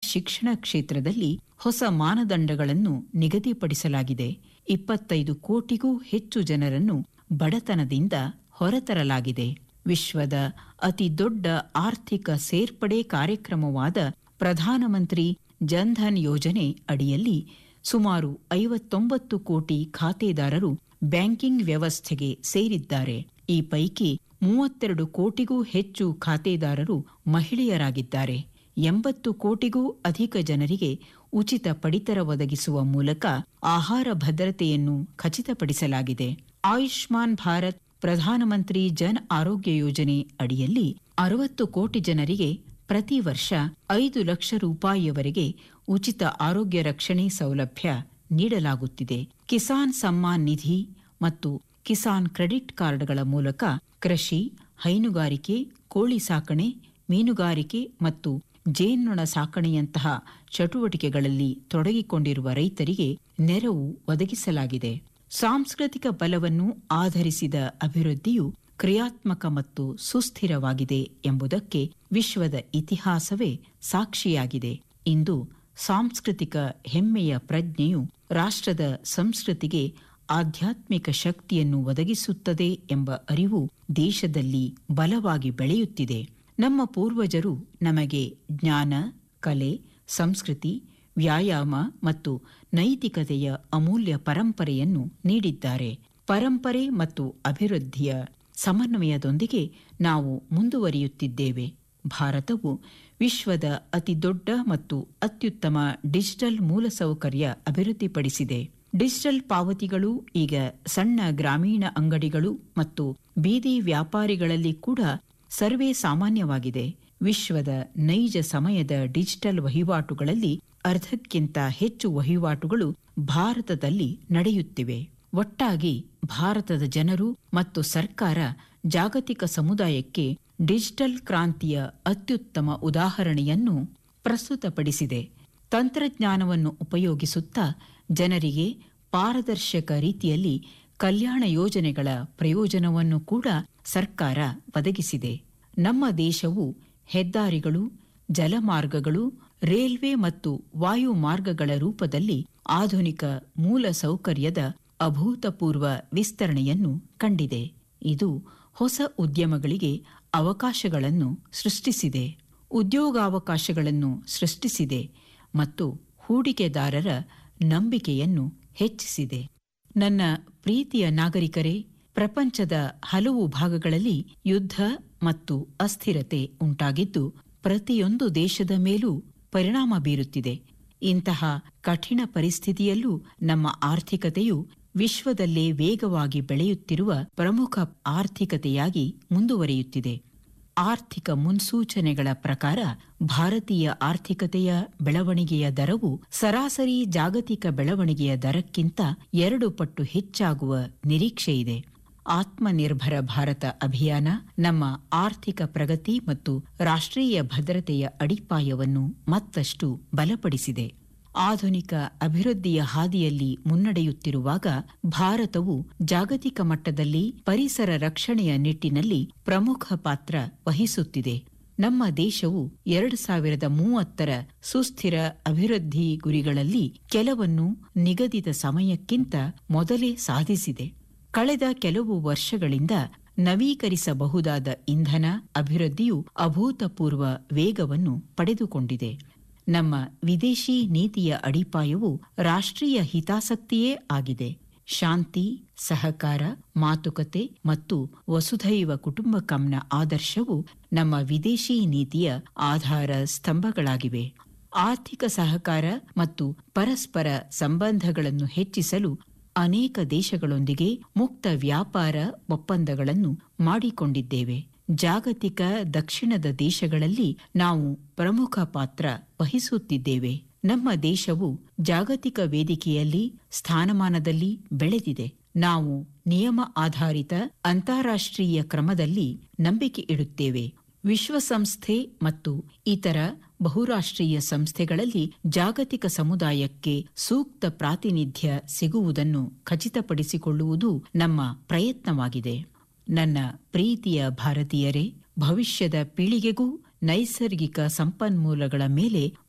ಶಿಕ್ಷಣ ಕ್ಷೇತ್ರದಲ್ಲಿ ಹೊಸ ಮಾನದಂಡಗಳನ್ನು ನಿಗದಿಪಡಿಸಲಾಗಿದೆ ಇಪ್ಪತ್ತೈದು ಕೋಟಿಗೂ ಹೆಚ್ಚು ಜನರನ್ನು ಬಡತನದಿಂದ ಹೊರತರಲಾಗಿದೆ ವಿಶ್ವದ ಅತಿ ದೊಡ್ಡ ಆರ್ಥಿಕ ಸೇರ್ಪಡೆ ಕಾರ್ಯಕ್ರಮವಾದ ಪ್ರಧಾನಮಂತ್ರಿ ಜನ್ಧನ್ ಯೋಜನೆ ಅಡಿಯಲ್ಲಿ ಸುಮಾರು ಐವತ್ತೊಂಬತ್ತು ಕೋಟಿ ಖಾತೆದಾರರು ಬ್ಯಾಂಕಿಂಗ್ ವ್ಯವಸ್ಥೆಗೆ ಸೇರಿದ್ದಾರೆ ಈ ಪೈಕಿ ಮೂವತ್ತೆರಡು ಕೋಟಿಗೂ ಹೆಚ್ಚು ಖಾತೆದಾರರು ಮಹಿಳೆಯರಾಗಿದ್ದಾರೆ ಎಂಬತ್ತು ಕೋಟಿಗೂ ಅಧಿಕ ಜನರಿಗೆ ಉಚಿತ ಪಡಿತರ ಒದಗಿಸುವ ಮೂಲಕ ಆಹಾರ ಭದ್ರತೆಯನ್ನು ಖಚಿತಪಡಿಸಲಾಗಿದೆ ಆಯುಷ್ಮಾನ್ ಭಾರತ್ ಪ್ರಧಾನಮಂತ್ರಿ ಜನ್ ಆರೋಗ್ಯ ಯೋಜನೆ ಅಡಿಯಲ್ಲಿ ಅರವತ್ತು ಕೋಟಿ ಜನರಿಗೆ ಪ್ರತಿ ವರ್ಷ ಐದು ಲಕ್ಷ ರೂಪಾಯಿಯವರೆಗೆ ಉಚಿತ ಆರೋಗ್ಯ ರಕ್ಷಣೆ ಸೌಲಭ್ಯ ನೀಡಲಾಗುತ್ತಿದೆ ಕಿಸಾನ್ ಸಮ್ಮಾನ್ ನಿಧಿ ಮತ್ತು ಕಿಸಾನ್ ಕ್ರೆಡಿಟ್ ಕಾರ್ಡ್ಗಳ ಮೂಲಕ ಕೃಷಿ ಹೈನುಗಾರಿಕೆ ಕೋಳಿ ಸಾಕಣೆ ಮೀನುಗಾರಿಕೆ ಮತ್ತು ಜೇನ್ನೊಣ ಸಾಕಣೆಯಂತಹ ಚಟುವಟಿಕೆಗಳಲ್ಲಿ ತೊಡಗಿಕೊಂಡಿರುವ ರೈತರಿಗೆ ನೆರವು ಒದಗಿಸಲಾಗಿದೆ ಸಾಂಸ್ಕೃತಿಕ ಬಲವನ್ನು ಆಧರಿಸಿದ ಅಭಿವೃದ್ಧಿಯು ಕ್ರಿಯಾತ್ಮಕ ಮತ್ತು ಸುಸ್ಥಿರವಾಗಿದೆ ಎಂಬುದಕ್ಕೆ ವಿಶ್ವದ ಇತಿಹಾಸವೇ ಸಾಕ್ಷಿಯಾಗಿದೆ ಇಂದು ಸಾಂಸ್ಕೃತಿಕ ಹೆಮ್ಮೆಯ ಪ್ರಜ್ಞೆಯು ರಾಷ್ಟ್ರದ ಸಂಸ್ಕೃತಿಗೆ ಆಧ್ಯಾತ್ಮಿಕ ಶಕ್ತಿಯನ್ನು ಒದಗಿಸುತ್ತದೆ ಎಂಬ ಅರಿವು ದೇಶದಲ್ಲಿ ಬಲವಾಗಿ ಬೆಳೆಯುತ್ತಿದೆ ನಮ್ಮ ಪೂರ್ವಜರು ನಮಗೆ ಜ್ಞಾನ ಕಲೆ ಸಂಸ್ಕೃತಿ ವ್ಯಾಯಾಮ ಮತ್ತು ನೈತಿಕತೆಯ ಅಮೂಲ್ಯ ಪರಂಪರೆಯನ್ನು ನೀಡಿದ್ದಾರೆ ಪರಂಪರೆ ಮತ್ತು ಅಭಿವೃದ್ಧಿಯ ಸಮನ್ವಯದೊಂದಿಗೆ ನಾವು ಮುಂದುವರಿಯುತ್ತಿದ್ದೇವೆ ಭಾರತವು ವಿಶ್ವದ ಅತಿದೊಡ್ಡ ಮತ್ತು ಅತ್ಯುತ್ತಮ ಡಿಜಿಟಲ್ ಮೂಲಸೌಕರ್ಯ ಅಭಿವೃದ್ಧಿಪಡಿಸಿದೆ ಡಿಜಿಟಲ್ ಪಾವತಿಗಳು ಈಗ ಸಣ್ಣ ಗ್ರಾಮೀಣ ಅಂಗಡಿಗಳು ಮತ್ತು ಬೀದಿ ವ್ಯಾಪಾರಿಗಳಲ್ಲಿ ಕೂಡ ಸರ್ವೇ ಸಾಮಾನ್ಯವಾಗಿದೆ ವಿಶ್ವದ ನೈಜ ಸಮಯದ ಡಿಜಿಟಲ್ ವಹಿವಾಟುಗಳಲ್ಲಿ ಅರ್ಧಕ್ಕಿಂತ ಹೆಚ್ಚು ವಹಿವಾಟುಗಳು ಭಾರತದಲ್ಲಿ ನಡೆಯುತ್ತಿವೆ ಒಟ್ಟಾಗಿ ಭಾರತದ ಜನರು ಮತ್ತು ಸರ್ಕಾರ ಜಾಗತಿಕ ಸಮುದಾಯಕ್ಕೆ ಡಿಜಿಟಲ್ ಕ್ರಾಂತಿಯ ಅತ್ಯುತ್ತಮ ಉದಾಹರಣೆಯನ್ನು ಪ್ರಸ್ತುತಪಡಿಸಿದೆ ತಂತ್ರಜ್ಞಾನವನ್ನು ಉಪಯೋಗಿಸುತ್ತಾ ಜನರಿಗೆ ಪಾರದರ್ಶಕ ರೀತಿಯಲ್ಲಿ ಕಲ್ಯಾಣ ಯೋಜನೆಗಳ ಪ್ರಯೋಜನವನ್ನು ಕೂಡ ಸರ್ಕಾರ ಒದಗಿಸಿದೆ ನಮ್ಮ ದೇಶವು ಹೆದ್ದಾರಿಗಳು ಜಲಮಾರ್ಗಗಳು ರೈಲ್ವೆ ಮತ್ತು ವಾಯು ಮಾರ್ಗಗಳ ರೂಪದಲ್ಲಿ ಆಧುನಿಕ ಮೂಲ ಸೌಕರ್ಯದ ಅಭೂತಪೂರ್ವ ವಿಸ್ತರಣೆಯನ್ನು ಕಂಡಿದೆ ಇದು ಹೊಸ ಉದ್ಯಮಗಳಿಗೆ ಅವಕಾಶಗಳನ್ನು ಸೃಷ್ಟಿಸಿದೆ ಉದ್ಯೋಗಾವಕಾಶಗಳನ್ನು ಸೃಷ್ಟಿಸಿದೆ ಮತ್ತು ಹೂಡಿಕೆದಾರರ ನಂಬಿಕೆಯನ್ನು ಹೆಚ್ಚಿಸಿದೆ ನನ್ನ ಪ್ರೀತಿಯ ನಾಗರಿಕರೇ ಪ್ರಪಂಚದ ಹಲವು ಭಾಗಗಳಲ್ಲಿ ಯುದ್ಧ ಮತ್ತು ಅಸ್ಥಿರತೆ ಉಂಟಾಗಿದ್ದು ಪ್ರತಿಯೊಂದು ದೇಶದ ಮೇಲೂ ಪರಿಣಾಮ ಬೀರುತ್ತಿದೆ ಇಂತಹ ಕಠಿಣ ಪರಿಸ್ಥಿತಿಯಲ್ಲೂ ನಮ್ಮ ಆರ್ಥಿಕತೆಯು ವಿಶ್ವದಲ್ಲೇ ವೇಗವಾಗಿ ಬೆಳೆಯುತ್ತಿರುವ ಪ್ರಮುಖ ಆರ್ಥಿಕತೆಯಾಗಿ ಮುಂದುವರಿಯುತ್ತಿದೆ ಆರ್ಥಿಕ ಮುನ್ಸೂಚನೆಗಳ ಪ್ರಕಾರ ಭಾರತೀಯ ಆರ್ಥಿಕತೆಯ ಬೆಳವಣಿಗೆಯ ದರವು ಸರಾಸರಿ ಜಾಗತಿಕ ಬೆಳವಣಿಗೆಯ ದರಕ್ಕಿಂತ ಎರಡು ಪಟ್ಟು ಹೆಚ್ಚಾಗುವ ನಿರೀಕ್ಷೆಯಿದೆ ಆತ್ಮನಿರ್ಭರ ಭಾರತ ಅಭಿಯಾನ ನಮ್ಮ ಆರ್ಥಿಕ ಪ್ರಗತಿ ಮತ್ತು ರಾಷ್ಟ್ರೀಯ ಭದ್ರತೆಯ ಅಡಿಪಾಯವನ್ನು ಮತ್ತಷ್ಟು ಬಲಪಡಿಸಿದೆ ಆಧುನಿಕ ಅಭಿವೃದ್ಧಿಯ ಹಾದಿಯಲ್ಲಿ ಮುನ್ನಡೆಯುತ್ತಿರುವಾಗ ಭಾರತವು ಜಾಗತಿಕ ಮಟ್ಟದಲ್ಲಿ ಪರಿಸರ ರಕ್ಷಣೆಯ ನಿಟ್ಟಿನಲ್ಲಿ ಪ್ರಮುಖ ಪಾತ್ರ ವಹಿಸುತ್ತಿದೆ ನಮ್ಮ ದೇಶವು ಎರಡು ಸಾವಿರದ ಮೂವತ್ತರ ಸುಸ್ಥಿರ ಅಭಿವೃದ್ಧಿ ಗುರಿಗಳಲ್ಲಿ ಕೆಲವನ್ನು ನಿಗದಿತ ಸಮಯಕ್ಕಿಂತ ಮೊದಲೇ ಸಾಧಿಸಿದೆ ಕಳೆದ ಕೆಲವು ವರ್ಷಗಳಿಂದ ನವೀಕರಿಸಬಹುದಾದ ಇಂಧನ ಅಭಿವೃದ್ಧಿಯು ಅಭೂತಪೂರ್ವ ವೇಗವನ್ನು ಪಡೆದುಕೊಂಡಿದೆ ನಮ್ಮ ವಿದೇಶಿ ನೀತಿಯ ಅಡಿಪಾಯವು ರಾಷ್ಟ್ರೀಯ ಹಿತಾಸಕ್ತಿಯೇ ಆಗಿದೆ ಶಾಂತಿ ಸಹಕಾರ ಮಾತುಕತೆ ಮತ್ತು ವಸುಧೈವ ಕುಟುಂಬಕಂನ ಆದರ್ಶವು ನಮ್ಮ ವಿದೇಶಿ ನೀತಿಯ ಆಧಾರ ಸ್ತಂಭಗಳಾಗಿವೆ ಆರ್ಥಿಕ ಸಹಕಾರ ಮತ್ತು ಪರಸ್ಪರ ಸಂಬಂಧಗಳನ್ನು ಹೆಚ್ಚಿಸಲು ಅನೇಕ ದೇಶಗಳೊಂದಿಗೆ ಮುಕ್ತ ವ್ಯಾಪಾರ ಒಪ್ಪಂದಗಳನ್ನು ಮಾಡಿಕೊಂಡಿದ್ದೇವೆ ಜಾಗತಿಕ ದಕ್ಷಿಣದ ದೇಶಗಳಲ್ಲಿ ನಾವು ಪ್ರಮುಖ ಪಾತ್ರ ವಹಿಸುತ್ತಿದ್ದೇವೆ ನಮ್ಮ ದೇಶವು ಜಾಗತಿಕ ವೇದಿಕೆಯಲ್ಲಿ ಸ್ಥಾನಮಾನದಲ್ಲಿ ಬೆಳೆದಿದೆ ನಾವು ನಿಯಮ ಆಧಾರಿತ ಅಂತಾರಾಷ್ಟ್ರೀಯ ಕ್ರಮದಲ್ಲಿ ನಂಬಿಕೆ ಇಡುತ್ತೇವೆ ವಿಶ್ವಸಂಸ್ಥೆ ಮತ್ತು ಇತರ ಬಹುರಾಷ್ಟ್ರೀಯ ಸಂಸ್ಥೆಗಳಲ್ಲಿ ಜಾಗತಿಕ ಸಮುದಾಯಕ್ಕೆ ಸೂಕ್ತ ಪ್ರಾತಿನಿಧ್ಯ ಸಿಗುವುದನ್ನು ಖಚಿತಪಡಿಸಿಕೊಳ್ಳುವುದು ನಮ್ಮ ಪ್ರಯತ್ನವಾಗಿದೆ ನನ್ನ ಪ್ರೀತಿಯ ಭಾರತೀಯರೇ ಭವಿಷ್ಯದ ಪೀಳಿಗೆಗೂ ನೈಸರ್ಗಿಕ ಸಂಪನ್ಮೂಲಗಳ ಮೇಲೆ